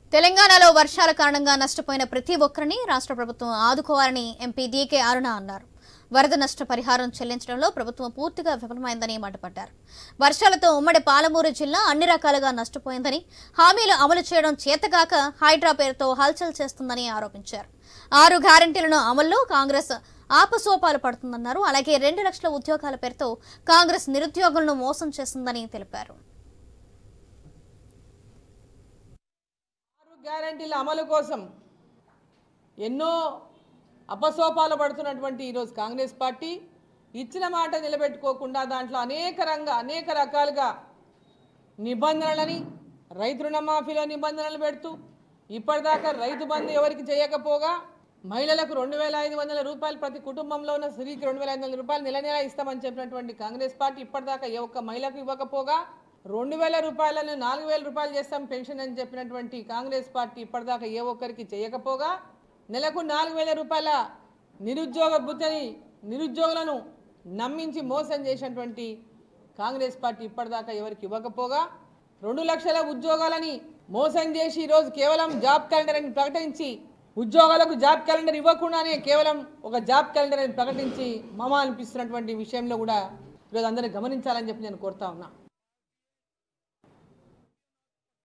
తెలంగాణలో వర్షాల కారణంగా నష్టపోయిన ప్రతి ఒక్కరిని రాష్ట్ర ప్రభుత్వం ఆదుకోవాలని ఎంపీ డీకే అరుణ అన్నారు వరద నష్ట పరిహారం చెల్లించడంలో ప్రభుత్వం పూర్తిగా విఫలమైందని మండిపడ్డారు వర్షాలతో ఉమ్మడి పాలమూరు జిల్లా అన్ని రకాలుగా నష్టపోయిందని హామీలు అమలు చేయడం చేతగాక హైడ్రా పేరుతో హల్చల్ చేస్తుందని ఆరోపించారు ఆరు గ్యారంటీలను అమల్లో కాంగ్రెస్ ఆపసోపాలు పడుతుందన్నారు అలాగే రెండు లక్షల ఉద్యోగాల పేరుతో కాంగ్రెస్ నిరుద్యోగులను మోసం చేస్తుందని తెలిపారు ఆరు గ్యారంటీల అమలు కోసం ఎన్నో అపసోపాలు పడుతున్నటువంటి ఈరోజు కాంగ్రెస్ పార్టీ ఇచ్చిన మాట నిలబెట్టుకోకుండా దాంట్లో అనేక రంగ అనేక రకాలుగా నిబంధనలని రైతు రుణమాఫీలో నిబంధనలు పెడుతూ ఇప్పటిదాకా రైతు బంధు ఎవరికి చేయకపోగా మహిళలకు రెండు వేల ఐదు వందల రూపాయలు ప్రతి కుటుంబంలో ఉన్న స్త్రీకి రెండు వేల ఐదు వందల రూపాయలు నెల నెల ఇస్తామని చెప్పినటువంటి కాంగ్రెస్ పార్టీ ఇప్పటిదాకా ఏ ఒక్క మహిళకు ఇవ్వకపోగా రెండు వేల రూపాయలను నాలుగు వేల రూపాయలు చేస్తాం పెన్షన్ అని చెప్పినటువంటి కాంగ్రెస్ పార్టీ ఇప్పటిదాకా ఏ ఒక్కరికి చేయకపోగా నెలకు నాలుగు వేల రూపాయల నిరుద్యోగ బుద్ధని నిరుద్యోగులను నమ్మించి మోసం చేసినటువంటి కాంగ్రెస్ పార్టీ ఇప్పటిదాకా ఎవరికి ఇవ్వకపోగా రెండు లక్షల ఉద్యోగాలని మోసం చేసి ఈరోజు కేవలం జాబ్ క్యాలెండర్ అని ప్రకటించి ఉద్యోగాలకు జాబ్ క్యాలెండర్ ఇవ్వకుండానే కేవలం ఒక జాబ్ క్యాలెండర్ అని ప్రకటించి మమ అనిపిస్తున్నటువంటి విషయంలో కూడా ఈరోజు అందరూ గమనించాలని చెప్పి నేను కోరుతా ఉన్నా